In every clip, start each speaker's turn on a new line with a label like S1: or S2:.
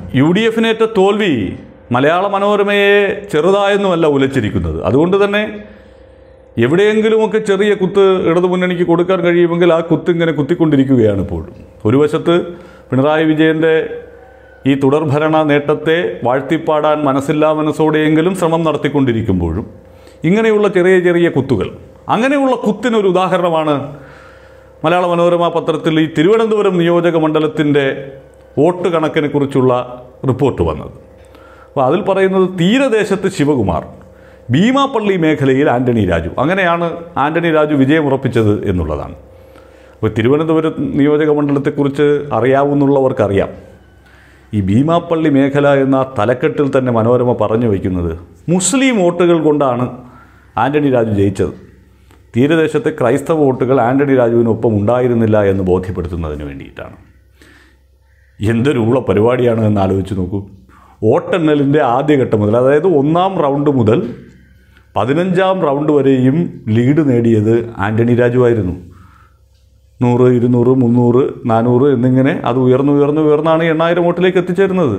S1: U D എഫിനേറ്റ തോൽവി മലയാള മനോരമയെ ചെറുതായൊന്നുമല്ല ഉലച്ചിരിക്കുന്നത് അതുകൊണ്ട് തന്നെ എവിടെയെങ്കിലുമൊക്കെ ചെറിയ കുത്ത് ഇടതുമുന്നണിക്ക് കൊടുക്കാൻ കഴിയുമെങ്കിൽ ആ കുത്ത് ഇങ്ങനെ കുത്തിക്കൊണ്ടിരിക്കുകയാണ് ഇപ്പോഴും ഒരു വശത്ത് പിണറായി വിജയൻ്റെ ഈ തുടർഭരണ നേട്ടത്തെ വാഴ്ത്തിപ്പാടാൻ മനസ്സില്ലാ മനസ്സോടെയെങ്കിലും ശ്രമം നടത്തിക്കൊണ്ടിരിക്കുമ്പോഴും ഇങ്ങനെയുള്ള ചെറിയ ചെറിയ കുത്തുകൾ അങ്ങനെയുള്ള കുത്തിനൊരു ഉദാഹരണമാണ് മലയാള മനോരമ പത്രത്തിൽ ഈ തിരുവനന്തപുരം നിയോജക മണ്ഡലത്തിൻ്റെ വോട്ട് കണക്കിനെ കുറിച്ചുള്ള റിപ്പോർട്ട് വന്നത് അപ്പോൾ അതിൽ പറയുന്നത് തീരദേശത്ത് ശിവകുമാർ ഭീമാപ്പള്ളി മേഖലയിൽ ആന്റണി രാജു അങ്ങനെയാണ് ആന്റണി രാജു വിജയം ഉറപ്പിച്ചത് എന്നുള്ളതാണ് അപ്പോൾ തിരുവനന്തപുരം നിയോജക മണ്ഡലത്തെക്കുറിച്ച് അറിയാവുന്നുള്ളവർക്കറിയാം ഈ ഭീമാപ്പള്ളി മേഖല എന്ന തലക്കെട്ടിൽ തന്നെ മനോരമ പറഞ്ഞു വയ്ക്കുന്നത് മുസ്ലിം വോട്ടുകൾ കൊണ്ടാണ് ആന്റണി രാജു ജയിച്ചത് തീരദേശത്തെ ക്രൈസ്തവ വോട്ടുകൾ ആന്റണി രാജുവിനൊപ്പം ഉണ്ടായിരുന്നില്ല എന്ന് ബോധ്യപ്പെടുത്തുന്നതിന് വേണ്ടിയിട്ടാണ് എന്തൊരുള്ള പരിപാടിയാണ് എന്ന് ആലോചിച്ച് നോക്കൂ വോട്ടെണ്ണലിൻ്റെ ആദ്യഘട്ടം മുതൽ അതായത് ഒന്നാം റൗണ്ട് മുതൽ പതിനഞ്ചാം റൗണ്ട് വരെയും ലീഡ് നേടിയത് ആന്റണി രാജു ആയിരുന്നു നൂറ് ഇരുന്നൂറ് മുന്നൂറ് നാനൂറ് എന്നിങ്ങനെ അത് ഉയർന്നു ഉയർന്നു ഉയർന്നാണ് എണ്ണായിരം വോട്ടിലേക്ക് എത്തിച്ചേരുന്നത്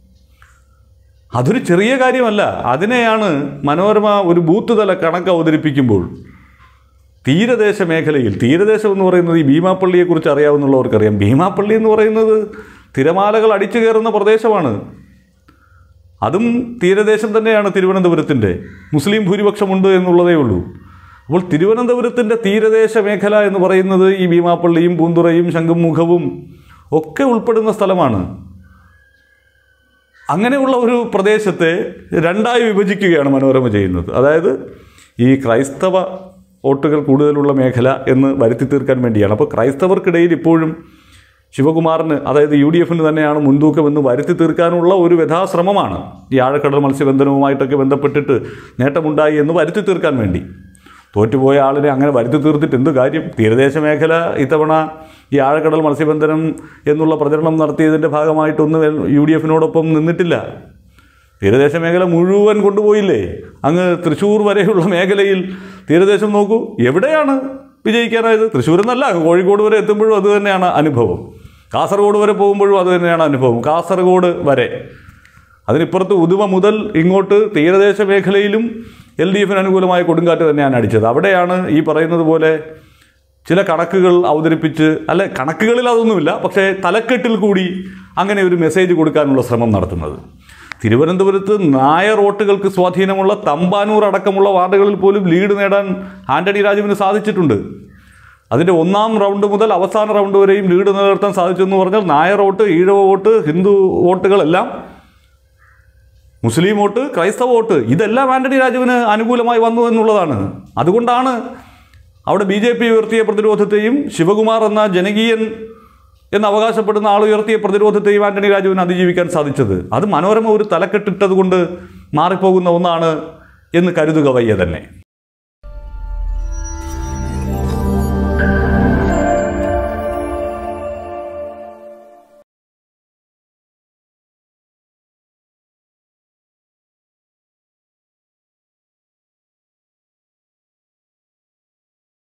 S1: അതൊരു ചെറിയ കാര്യമല്ല അതിനെയാണ് മനോരമ ഒരു ബൂത്ത് തല കണക്ക് അവതരിപ്പിക്കുമ്പോൾ തീരദേശ മേഖലയിൽ തീരദേശം എന്ന് പറയുന്നത് ഈ ഭീമാപ്പള്ളിയെക്കുറിച്ച് അറിയാവുന്നവർക്കറിയാം ഭീമാപ്പള്ളി എന്ന് പറയുന്നത് തിരമാലകൾ അടിച്ചു കയറുന്ന പ്രദേശമാണ് അതും തീരദേശം തന്നെയാണ് തിരുവനന്തപുരത്തിൻ്റെ മുസ്ലിം ഭൂരിപക്ഷമുണ്ട് എന്നുള്ളതേ ഉള്ളൂ അപ്പോൾ തിരുവനന്തപുരത്തിൻ്റെ തീരദേശ മേഖല എന്ന് പറയുന്നത് ഈ ഭീമാപ്പള്ളിയും പൂന്തുറയും ശംഖുമുഖവും ഒക്കെ ഉൾപ്പെടുന്ന സ്ഥലമാണ് അങ്ങനെയുള്ള ഒരു പ്രദേശത്തെ രണ്ടായി വിഭജിക്കുകയാണ് മനോരമ ചെയ്യുന്നത് അതായത് ഈ ക്രൈസ്തവ വോട്ടുകൾ കൂടുതലുള്ള മേഖല എന്ന് വരുത്തി തീർക്കാൻ വേണ്ടിയാണ് അപ്പോൾ ക്രൈസ്തവർക്കിടയിൽ ഇപ്പോഴും ശിവകുമാറിന് അതായത് യു ഡി എഫിന് തന്നെയാണ് മുൻതൂക്കമെന്ന് വരുത്തി തീർക്കാനുള്ള ഒരു വ്യഥാശ്രമമാണ് ഈ ആഴക്കടൽ മത്സ്യബന്ധനവുമായിട്ടൊക്കെ ബന്ധപ്പെട്ടിട്ട് നേട്ടമുണ്ടായി എന്ന് വരുത്തി തീർക്കാൻ വേണ്ടി തോറ്റുപോയ ആളിനെ അങ്ങനെ വരുത്തി തീർത്തിട്ട് എന്ത് കാര്യം തീരദേശ മേഖല ഇത്തവണ ഈ ആഴക്കടൽ മത്സ്യബന്ധനം എന്നുള്ള പ്രചരണം നടത്തിയതിൻ്റെ ഭാഗമായിട്ടൊന്നും യു ഡി എഫിനോടൊപ്പം നിന്നിട്ടില്ല തീരദേശ മേഖല മുഴുവൻ കൊണ്ടുപോയില്ലേ അങ്ങ് തൃശ്ശൂർ വരെയുള്ള മേഖലയിൽ തീരദേശം നോക്കൂ എവിടെയാണ് വിജയിക്കാനായത് തൃശ്ശൂർ എന്നല്ല കോഴിക്കോട് വരെ എത്തുമ്പോഴും അത് തന്നെയാണ് അനുഭവം കാസർഗോഡ് വരെ പോകുമ്പോഴും അത് തന്നെയാണ് അനുഭവം കാസർഗോഡ് വരെ അതിനിപ്പുറത്ത് ഉദുമ മുതൽ ഇങ്ങോട്ട് തീരദേശ മേഖലയിലും എൽ ഡി എഫിന് അനുകൂലമായ കൊടുങ്കാറ്റ് തന്നെയാണ് അടിച്ചത് അവിടെയാണ് ഈ പറയുന്നത് പോലെ ചില കണക്കുകൾ അവതരിപ്പിച്ച് അല്ലെ കണക്കുകളിൽ അതൊന്നുമില്ല പക്ഷേ തലക്കെട്ടിൽ കൂടി അങ്ങനെ ഒരു മെസ്സേജ് കൊടുക്കാനുള്ള ശ്രമം നടത്തുന്നത് തിരുവനന്തപുരത്ത് നായർ വോട്ടുകൾക്ക് സ്വാധീനമുള്ള തമ്പാനൂർ അടക്കമുള്ള വാർഡുകളിൽ പോലും ലീഡ് നേടാൻ ആന്റണി രാജുവിന് സാധിച്ചിട്ടുണ്ട് അതിൻ്റെ ഒന്നാം റൗണ്ട് മുതൽ അവസാന റൗണ്ട് വരെയും ലീഡ് നിലനിർത്താൻ സാധിച്ചെന്ന് പറഞ്ഞാൽ നായർ വോട്ട് ഈഴവ വോട്ട് ഹിന്ദു വോട്ടുകളെല്ലാം മുസ്ലിം വോട്ട് ക്രൈസ്തവ വോട്ട് ഇതെല്ലാം ആന്റണി രാജുവിന് അനുകൂലമായി വന്നു എന്നുള്ളതാണ് അതുകൊണ്ടാണ് അവിടെ ബി ജെ പി ഉയർത്തിയ പ്രതിരോധത്തെയും ശിവകുമാർ എന്ന ജനകീയൻ എന്ന് അവകാശപ്പെടുന്ന ആൾ ഉയർത്തിയ പ്രതിരോധത്തെയും ആന്റണി രാജുവിന് അതിജീവിക്കാൻ സാധിച്ചത് അത് മനോരമ ഒരു തലക്കെട്ടിട്ടത് കൊണ്ട് മാറിപ്പോകുന്ന ഒന്നാണ് എന്ന് കരുതുക വയ്യ തന്നെ